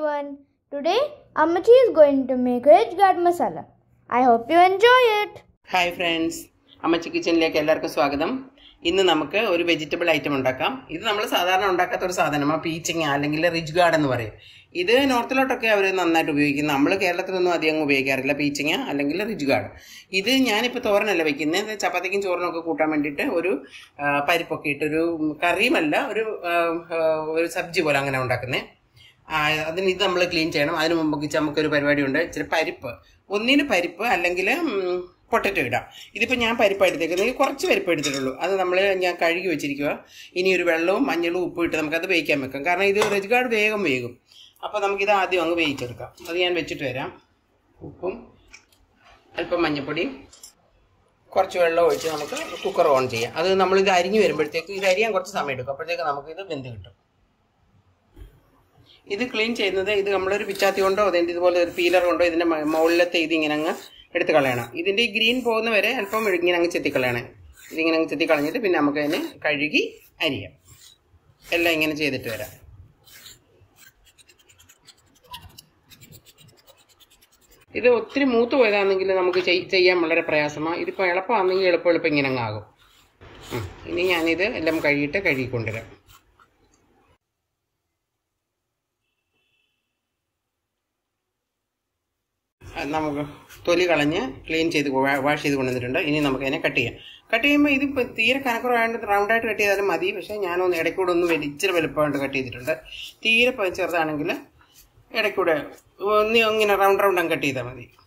everyone. Today, Ammachi is going to make rich guard masala. I hope you enjoy it. Hi friends അമ്മച്ചി കിച്ചണിലേക്ക് എല്ലാവർക്കും സ്വാഗതം ഇന്ന് നമുക്ക് ഒരു വെജിറ്റബിൾ ഐറ്റം ഉണ്ടാക്കാം ഇത് നമ്മൾ സാധാരണ ഉണ്ടാക്കാത്ത ഒരു സാധനമാണ് പീച്ചിങ് അല്ലെങ്കിൽ റിച്ച് ഗാർഡ് എന്ന് പറയും ഇത് നോർത്തിലോട്ടൊക്കെ അവർ നന്നായിട്ട് ഉപയോഗിക്കുന്നത് നമ്മൾ കേരളത്തിലൊന്നും അധികം ഉപയോഗിക്കാറില്ല പീച്ചിങ് അല്ലെങ്കിൽ റിച്ച് ഗാർഡ് ഇത് ഞാനിപ്പോൾ തോരനല്ല വെക്കുന്നത് ചപ്പാത്തിക്കും ചോറിനും ഒക്കെ കൂട്ടാൻ വേണ്ടിയിട്ട് ഒരു ആ, പരിപ്പൊക്കെ ഇട്ടൊരു കറിയുമല്ല ഒരു ആ, ആ, ഒരു സബ്ജി പോലെ അങ്ങനെ ഉണ്ടാക്കുന്നത് ആ, അതിന് ഇത് നമ്മൾ ക്ലീൻ ചെയ്യണം അതിന് മുമ്പ് കിച്ച നമുക്കൊരു പരിപാടിയുണ്ട് ഇച്ചിരി പരിപ്പ് ഒന്നിന് പരിപ്പ് അല്ലെങ്കിൽ പൊട്ടറ്റോ ഇടാം ഇതിപ്പോൾ ഞാൻ പരിപ്പ് എടുത്തേക്കുന്നത് കുറച്ച് പരിപ്പ് എടുത്തിട്ടുള്ളൂ അത് നമ്മൾ ഞാൻ കഴുകി വെച്ചിരിക്കുക ഇനി ഒരു വെള്ളവും മഞ്ഞളും ഉപ്പും ഇട്ട് നമുക്കത് വേവിക്കാൻ വെക്കാം കാരണം ഇത് റെജ്ഗാർഡ് വേഗം വേകും അപ്പോൾ നമുക്കിത് ആദ്യം അങ്ങ് വേവിച്ചെടുക്കാം അത് ഞാൻ വെച്ചിട്ട് വരാം ഉപ്പും അല്പം മഞ്ഞൾപ്പൊടിയും കുറച്ച് വെള്ളം ഒഴിച്ച് നമുക്ക് കുക്കർ ഓൺ ചെയ്യാം അത് നമ്മളിത് അരിഞ്ഞ് വരുമ്പോഴത്തേക്ക് ഇത് അരിയാൻ കുറച്ച് സമയം എടുക്കും അപ്പോഴത്തേക്ക് നമുക്കിത് വെന്ത് കിട്ടും ഇത് ക്ലീൻ ചെയ്യുന്നത് ഇത് നമ്മളൊരു പിച്ചാത്തി കൊണ്ടോ അതിൻ്റെ ഇതുപോലെ ഒരു പീലർ കൊണ്ടോ ഇതിൻ്റെ മ- മുകളിലത്തെ ഇത് ഇങ്ങനെ അങ്ങ് എടുത്ത് കളയണം ഇതിൻ്റെ ഈ ഗ്രീൻ പോകുന്ന വരെ അല്പം ഇങ്ങനെ അങ്ങ് ചെത്തി കളയണേ ഇതിങ്ങനെ അങ്ങ് ചെത്തി കളഞ്ഞിട്ട് പിന്നെ നമുക്ക് അതിനെ കഴുകി അരിയാം എല്ലാം ഇങ്ങനെ ചെയ്തിട്ട് വരാം ഇത് ഒത്തിരി മൂത്ത് പോയതാണെങ്കിൽ നമുക്ക് ചെയ്- ചെയ്യാൻ വളരെ പ്രയാസമാണ് ഇതിപ്പോൾ എളുപ്പമാണെങ്കിൽ എളുപ്പം എളുപ്പം ഇങ്ങനെ അങ്ങ് ആകും ഉം. ഇനി ഞാനിത് എല്ലാം കഴുകിയിട്ട് കഴുകി കൊണ്ടുവരാം അത് നമുക്ക് തൊലി കളഞ്ഞ് ക്ലീൻ ചെയ്ത് വാ- വാഷ് ചെയ്ത് കൊണ്ടുവന്നിട്ടുണ്ട് ഇനി നമുക്ക് അതിനെ കട്ട് ചെയ്യാം കട്ട് ചെയ്യുമ്പോൾ ഇതിപ്പോൾ തീരെ കനക്കുറവായതുകൊണ്ട് റൗണ്ടായിട്ട് കട്ട് ചെയ്താലും മതി പക്ഷേ ഞാനൊന്ന് ഇടയ്ക്കൂടെ ഒന്ന് വലി ഇച്ചിരി വലുപ്പമായിട്ട് കട്ട് ചെയ്തിട്ടുണ്ട് തീരെ പ- ചെറുതാണെങ്കിൽ ഇടയ്ക്കൂടെ ഒന്ന് ഇങ്ങനെ റൗണ്ട് റൗണ്ട് അങ്ങ് കട്ട് ചെയ്താൽ മതി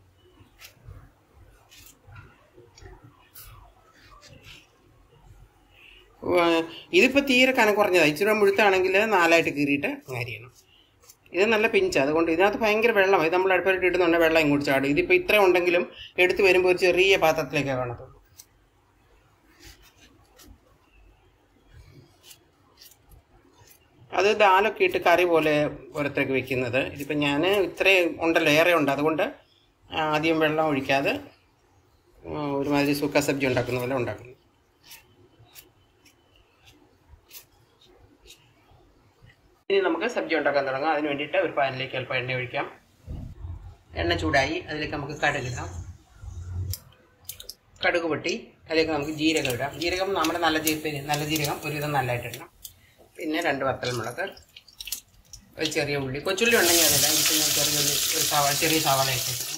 ഉവ്വ് ഇതിപ്പോൾ തീരെ കനം കുറഞ്ഞതാണ് ഇച്ചിരി മുഴുത്താണെങ്കിൽ നാലായിട്ട് കീറിയിട്ട് അരിയണം ഇത് നല്ല പിഞ്ച് അതുകൊണ്ട് ഇതിനകത്ത് ഭയങ്കര വെള്ളം ഇത് നമ്മൾ അടുപ്പിലിട്ട് ഇടുന്നുണ്ട് വെള്ളം ഇങ്ങോട്ട് ചാടും ഇതിപ്പോൾ ഇത്ര ഉണ്ടെങ്കിലും എടുത്ത് വരുമ്പോൾ ഒരു ചെറിയ പാത്രത്തിലേക്കേ കാണത്തുള്ളൂ അത് ദാലൊക്കെ ഇട്ട് കറി പോലെ ഓരോരുത്തർക്ക് വെക്കുന്നത് ഇതിപ്പോൾ ഞാൻ ഇത്രയും ഉണ്ടല്ലോ ഏറെ ഉണ്ട് അതുകൊണ്ട് ആദ്യം വെള്ളം ഒഴിക്കാതെ ആ, ഒരുമാതിരി സുക്ക സബ്ജി ഉണ്ടാക്കുന്ന പോലെ ഉണ്ടാക്കുന്നു ഇനി നമുക്ക് സബ്ജി ഉണ്ടാക്കാൻ തുടങ്ങാം അതിന് വേണ്ടിയിട്ട് ഒരു പാനിലേക്ക് അല്പം എണ്ണ ഒഴിക്കാം എണ്ണ ചൂടായി അതിലേക്ക് നമുക്ക് കടുക് ഇടാം കടുക് പൊട്ടി അതിലേക്ക് നമുക്ക് ജീരകം ഇടാം ജീരകം നമ്മുടെ നല്ല ജീരക നല്ല ജീരകം ഒരുവിധം നല്ലതായിട്ട് ഇടണം പിന്നെ രണ്ട് വത്തൽമുളക് ഒരു ചെറിയ ഉള്ളി കൊച്ചുള്ളി ഉണ്ടെങ്കിൽ അതിടാം ഇതിപ്പോൾ ഞാൻ ചെറിയ ഉള്ളി ഒരു സവാള ചെറിയ സവാള ഇട്ടിട്ടുണ്ട്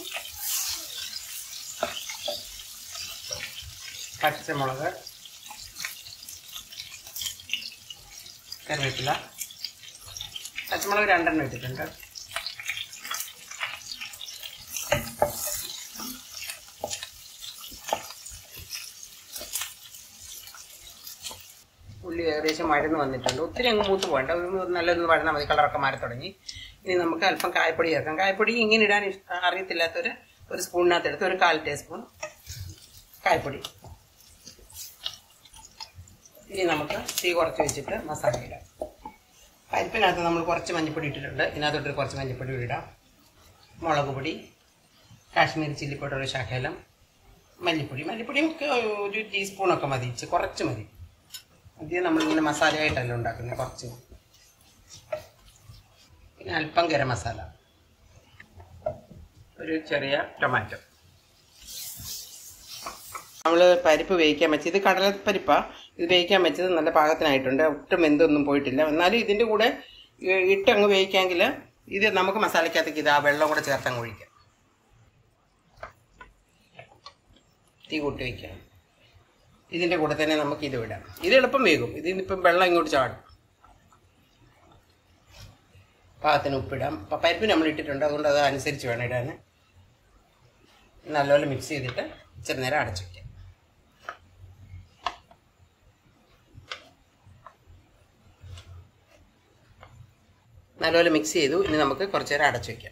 പച്ചമുളക് കറിവേപ്പില പച്ചമുളക് രണ്ടെണ്ണം ഇട്ടിട്ടുണ്ട് ഉള്ളി ഏകദേശം വഴന്ന് വന്നിട്ടുണ്ട് ഒത്തിരി അങ്ങ് മൂത്ത് പോകണ്ട ഒരു നല്ലതൊന്ന് വഴന്നാൽ മതി കളറൊക്കെ മാറി തുടങ്ങി ഇനി നമുക്ക് അല്പം കായപ്പൊടി ചേർക്കാം കായപ്പൊടി ഇങ്ങനെ ഇടാൻ ഇഷ്ട- അറിയത്തില്ലാത്തൊരു ഒരു സ്പൂണിനകത്ത് എടുത്ത് ഒരു കാൽ ടീസ്പൂൺ കായപ്പൊടി ഇനി നമുക്ക് തീ കുറച്ച് വെച്ചിട്ട് മസാല ഇടാം പരിപ്പിനകത്ത് നമ്മൾ കുറച്ച് മഞ്ഞൾപ്പൊടി ഇട്ടിട്ടുണ്ട് ഇതിനകത്തോട്ട് കുറച്ച് മഞ്ഞൾപ്പൊടി ഇടാം മുളക് പൊടി കാശ്മീരി ചില്ലി പൗഡർ ഒരു ശകലം മല്ലിപ്പൊടി മല്ലിപ്പൊടിയും ഒക്കെ ഒരു ടീസ്പൂണൊക്കെ മതി ഇച്ചിരി കുറച്ച് മതി ആദ്യം നമ്മളിങ്ങനെ മസാലയായിട്ടല്ല ഉണ്ടാക്കുന്നത് കുറച്ച് പിന്നെ അല്പം ഗരം മസാല ഒരു ചെറിയ ടൊമാറ്റോ നമ്മൾ പരിപ്പ് വേവിക്കാൻ വെച്ചത് ഇത് കടലപ്പരിപ്പാ ഇത് വേവിക്കാൻ വെച്ചത് നല്ല പാകത്തിനായിട്ടുണ്ട് ഒട്ടും എന്തൊന്നും പോയിട്ടില്ല എന്നാലും ഇതിൻ്റെ കൂടെ ഇ- ഇട്ട് അങ്ങ് വേവിക്കാമെങ്കിൽ ഇത് നമുക്ക് മസാലയ്ക്കകത്തേക്ക് ഇത് ആ വെള്ളം കൂടെ ചേർത്ത് അങ്ങ് ഒഴിക്കാം തീ കൂട്ടി വയ്ക്കാം ഇതിൻ്റെ കൂടെ തന്നെ നമുക്ക് ഇത് വിടാം ഇത് എളുപ്പം വേകും ഇതിനിപ്പം വെള്ളം ഇങ്ങോട്ട് ചാടും പാകത്തിന് ഉപ്പിടാം പ- പരിപ്പ് നമ്മൾ ഇട്ടിട്ടുണ്ട് അതുകൊണ്ട് അത് അനുസരിച്ച് വേണം ഇടാൻ നല്ലപോലെ മിക്സ് ചെയ്തിട്ട് ഇച്ചിരി നേരം അടച്ചു വയ്ക്കാം നല്ലപോലെ മിക്സ് ചെയ്തു ഇനി നമുക്ക് കുറച്ച് നേരം അടച്ചു വയ്ക്കാം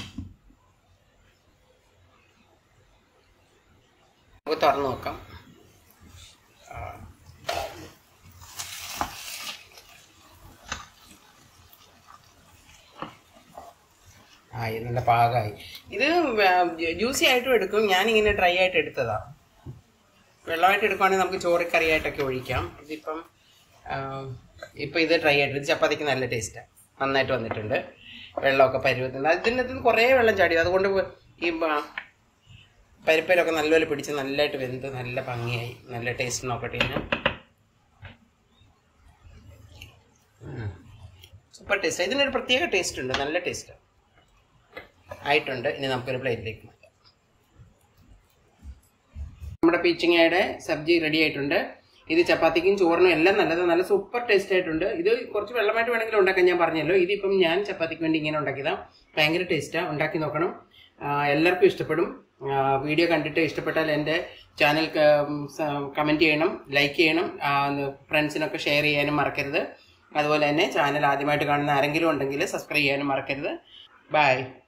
നമുക്ക് തുറന്ന് നോക്കാം ആയി നല്ല പാകമായി ഇത് ജ്യൂസി ആയിട്ടും എടുക്കും ഞാനിങ്ങനെ ഡ്രൈ ആയിട്ട് എടുത്തതാ വെള്ളമായിട്ട് എടുക്കുവാണെങ്കിൽ നമുക്ക് ചോറിക്കറിയായിട്ടൊക്കെ ഒഴിക്കാം ഇതിപ്പം ആ, ഇപ്പം ഇത് ഡ്രൈ ആയിട്ട് ഇത് ചപ്പാത്തിക്ക് നല്ല ടേസ്റ്റാണ് നന്നായിട്ട് വന്നിട്ടുണ്ട് വെള്ളമൊക്കെ പരുവത്തിന് അതിനകത്ത് കുറേ വെള്ളം ചാടി അതുകൊണ്ട് ഈ ബ- പരിപ്പരൊക്കെ നല്ലപോലെ പിടിച്ച് നല്ലതായിട്ട് വെന്ത് നല്ല ഭംഗിയായി നല്ല ടേസ്റ്റ് നോക്കട്ടെ ഇന്ന് സൂപ്പർ ടേസ്റ്റ് ഇതിനൊരു പ്രത്യേക ടേസ്റ്റ് ഉണ്ട് നല്ല ടേസ്റ്റ് ആയിട്ടുണ്ട് ഇനി നമുക്കൊരു പ്ലേറ്റിലേക്ക് മാറ്റാം നമ്മുടെ പീച്ചിങ്ങയുടെ സബ്ജി റെഡി ആയിട്ടുണ്ട് ഇത് ചപ്പാത്തിക്കും ചോറിനും എല്ലാം നല്ലത് നല്ല സൂപ്പർ ടേസ്റ്റ് ആയിട്ടുണ്ട് ഇത് കുറച്ച് വെള്ളമായിട്ട് വേണമെങ്കിലും ഉണ്ടാക്കാൻ ഞാൻ പറഞ്ഞല്ലോ ഇതിപ്പം ഞാൻ ചപ്പാത്തിക്ക് വേണ്ടി ഇങ്ങനെ ഉണ്ടാക്കിയതാണ് ഭയങ്കര ടേസ്റ്റാണ് ഉണ്ടാക്കി നോക്കണം ആ, എല്ലാവർക്കും ഇഷ്ടപ്പെടും ആ, വീഡിയോ കണ്ടിട്ട് ഇഷ്ടപ്പെട്ടാൽ എൻ്റെ ചാനൽ കമൻറ്റ് ചെയ്യണം ലൈക്ക് ചെയ്യണം ആ, ഫ്രണ്ട്സിനൊക്കെ ഷെയർ ചെയ്യാനും മറക്കരുത് അതുപോലെ തന്നെ ചാനൽ ആദ്യമായിട്ട് കാണുന്ന ആരെങ്കിലും ഉണ്ടെങ്കിൽ സബ്സ്ക്രൈബ് ചെയ്യാനും മറക്കരുത് ബൈ